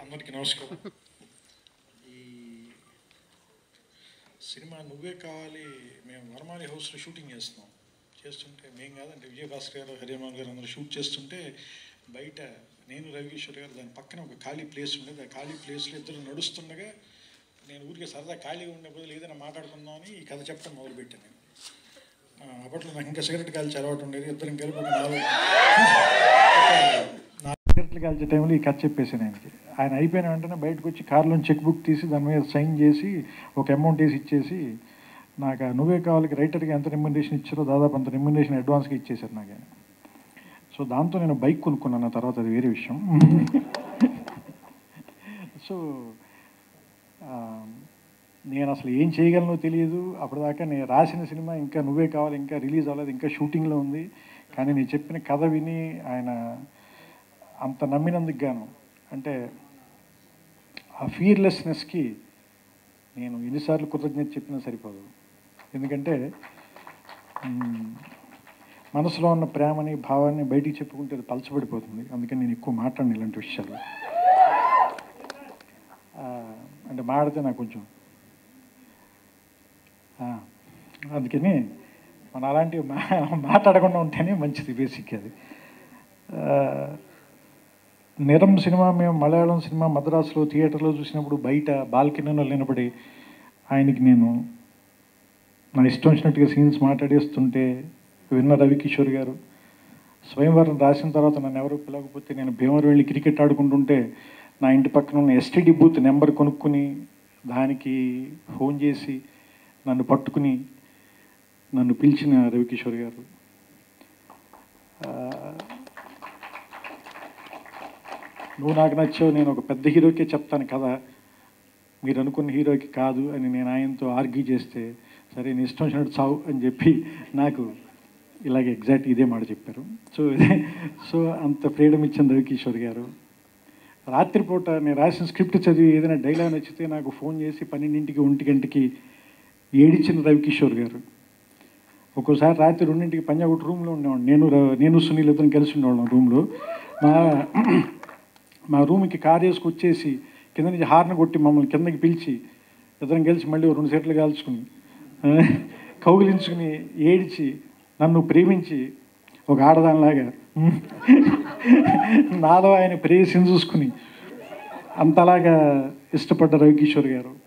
అందరికీ నమస్కారం ఈ సినిమా నువ్వే కావాలి మేము వరమాలి హౌస్లో షూటింగ్ చేస్తున్నాం చేస్తుంటే మేము కాదంటే విజయభాస్కర్ గారు హరిమోహన్ గారు అందరూ షూట్ చేస్తుంటే బయట నేను రవికిషోర్ గారు దాని పక్కన ఒక ఖాళీ ప్లేస్ ఉండేది ఆ ఖాళీ ప్లేస్లో ఇద్దరు నడుస్తుండగా నేను ఊరికే సరదా ఖాళీగా ఉండే బదులు ఏదైనా మాట్లాడుకుందాం అని ఈ కథ చెప్పడం మొదలుపెట్టాను నేను ఆ, అప్పట్లో నాకు ఇంకా సిగరెట్ కాల్చి అలవాటు ఉండేది ఇద్దరం కలిపి ఒక నాలుగు నాలుగు సిగరెట్లు కాల్చే టైంలో ఈ కథ చెప్పేసాను ఆయనకి ఆయన అయిపోయిన వెంటనే బయటకు వచ్చి కార్లో చెక్ బుక్ తీసి దాని మీద సైన్ చేసి ఒక అమౌంట్ వేసి ఇచ్చేసి నాకు ఆ నువ్వే కావాలి రైటర్కి ఎంత రెమ్యునరేషన్ ఇచ్చారో దాదాపు అంత రెమ్యునరేషన్ అడ్వాన్స్గా ఇచ్చేశారు నాకు ఆయన సో దాంతో నేను బైక్ కొనుక్కున్నాను ఆ తర్వాత అది వేరే విషయం సో ఆ, నేను అసలు ఏం చేయగలనో తెలియదు అప్పటిదాకా నేను రాసిన సినిమా ఇంకా నువ్వే కావాలి ఇంకా రిలీజ్ అవ్వలేదు ఇంకా షూటింగ్లో ఉంది కానీ నేను చెప్పిన కథ విని ఆయన అంత నమ్మినందుకు గాను అంటే ఆ ఫియర్లెస్నెస్కి నేను ఎన్నిసార్లు కృతజ్ఞత చెప్పినా సరిపోదు ఎందుకంటే మ్, మనసులో ఉన్న ప్రేమని భావాన్ని బయటికి చెప్పుకుంటే అది పలచబడిపోతుంది అందుకని నేను ఎక్కువ మాట్లాడను ఇలాంటి విషయాలు ఆ, అంటే మాడితే నాకు కొంచెం ఆ, అందుకని మనం అలాంటివి మా మాట్లాడకుండా ఉంటేనే మంచిది బేసిక్ అది ఆ, నిరం సినిమా మేము మలయాళం సినిమా మద్రాసులో థియేటర్లో చూసినప్పుడు బయట బాల్కనీలో నిలబడి ఆయనకి నేను నా ఇష్టం వచ్చినట్టుగా సీన్స్ మాట్లాడేస్తుంటే విన్న రవికిషోర్ గారు స్వయంవరం రాసిన తర్వాత నన్ను ఎవరు పిలవకపోతే నేను భీమవరం వెళ్ళి క్రికెట్ ఆడుకుంటుంటే నా ఇంటి పక్కన ఉన్న ఎస్టీడీ బూత్ నెంబర్ కొనుక్కుని దానికి ఫోన్ చేసి నన్ను పట్టుకుని నన్ను పిలిచిన రవికిషోర్ గారు ఆ, నువ్వు నాకు నచ్చావు నేను ఒక పెద్ద హీరోకే చెప్తాను కదా మీరు అనుకున్న హీరోకి కాదు అని నేను ఆయనతో ఆర్గ్యూ చేస్తే సరే నీ ఇష్టం వచ్చినట్టు చావు అని చెప్పి నాకు ఇలాగే ఎగ్జాక్ట్ ఇదే మాట చెప్పారు సో ఇదే సో అంత ఫ్రీడమ్ ఇచ్చిన రవికిషోర్ గారు రాత్రిపూట నేను రాసిన స్క్రిప్ట్ చదివి ఏదైనా డైలాగ్ నచ్చితే నాకు ఫోన్ చేసి పన్నెండింటికి ఒంటి గంటకి ఏడిచ్చిన రవికిషోర్ గారు ఒక్కోసారి రాత్రి రెండింటికి పంజాగుట్ రూమ్లో ఉండేవాడు నేను ర- నేను సునీల్ ఇద్దరం కలిసి ఉండేవాళ్ళం రూమ్లో మా మా రూమ్కి కార్ వేసుకొచ్చేసి కింద నుంచి హార్న్ కొట్టి మమ్మల్ని కిందకి పిలిచి ఇద్దరం కలిసి మళ్ళీ ఓ రెండు సెట్లు కాల్చుకుని ఆ, కౌగిలించుకుని ఏడిచి నన్ను ప్రేమించి ఒక ఆడదానిలాగా నాలో ఆయన ప్రేయసిని చూసుకుని అంతలాగా ఇష్టపడ్డ రవికిషోర్ గారు